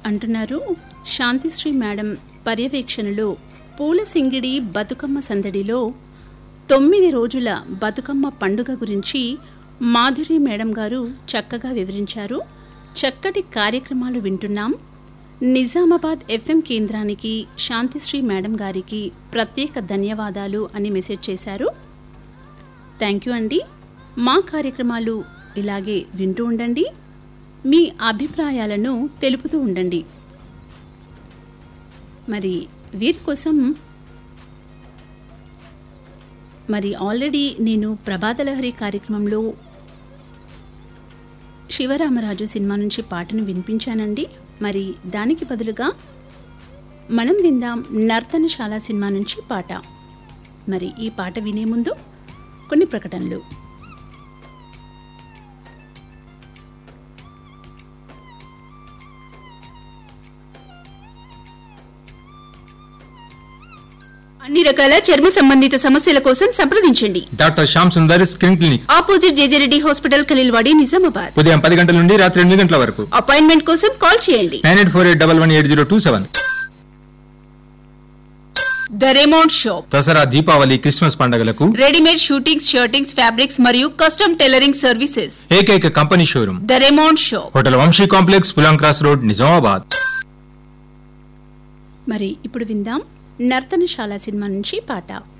అంటున్నారు శాంతిశ్రీ మేడం పర్యవేక్షణలో పూల సింగిడి బతుకమ్మ సందడిలో తొమ్మిది రోజుల బతుకమ్మ పండుగ గురించి మాధురి మేడం గారు చక్కగా వివరించారు చక్కటి కార్యక్రమాలు వింటున్నాం నిజామాబాద్ ఎఫ్ఎం కేంద్రానికి శాంతిశ్రీ మేడం గారికి ప్రత్యేక ధన్యవాదాలు అని మెసేజ్ చేశారు థ్యాంక్ యూ అండి మా కార్యక్రమాలు ఇలాగే వింటూ ఉండండి మీ అభిప్రాయాలను తెలుపుతూ ఉండండి మరి వీరి కోసం మరి ఆల్రెడీ నేను ప్రభాతలహరి కార్యక్రమంలో శివరామరాజు సినిమా నుంచి పాటను వినిపించానండి మరి దానికి బదులుగా మనం విందాం నర్తనశాల సినిమా నుంచి పాట మరి ఈ పాట వినే ముందు కొన్ని ప్రకటనలు అన్ని రకాల చర్మ సంబంధిత సమస్యల కోసం సంప్రదించండి doctor Shyam Sundar skin clinic opposite JJ Reddy hospital Khaleelwadi Nizamabad ఉదయం పది గంటల నుండి రాత్రి ఎనిమిది గంటల వరకు అపాయింట్మెంట్ కోసం కాల్ చేయండి nine eight four eight double one eight zero two seven the remount shop Dasara Deepavali Christmas పండుగలకు రెడీమేడ్ షూటింగ్స్ షర్టింగ్స్ ఫ్యాబ్రిక్స్ మరియు కస్టమ్ టైలరింగ్ సర్వీసెస్ ఏకైక company showroom the remount shop hotel Vamsi complex Pulang cross road Nizamabad మరి ఇప్పుడు విందాం Nartanasala cinema నుంచి పాట